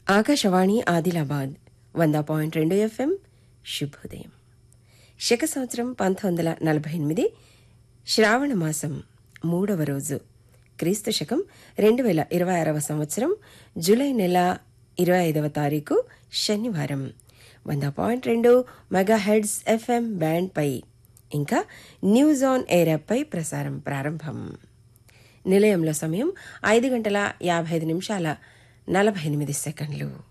ఆకాశవాణి ఆదిలాబాద్ వంద పాయింట్ రెండు ఎఫ్ఎం శుభోదయం శక సంవత్సరం పంతొమ్మిది వందల నలభై ఎనిమిది శ్రావణ మాసం మూడవ రోజు క్రీస్తు శకం రెండు వేల ఇరవై ఆరవ సంవత్సరం జూలై నెల ఇరవై ఐదవ తారీఖు శనివారం వంద పాయింట్ రెండు మెగా హెడ్స్ ఎఫ్ఎం బ్యాండ్పై ఇంకా న్యూస్ ఆన్ ఎయిర్ యాప్పై ప్రసారం ప్రారంభం నిలయంలో సమయం ఐదు గంటల యాభై ఐదు నిమిషాల నలభై ఎనిమిది సెకండ్లు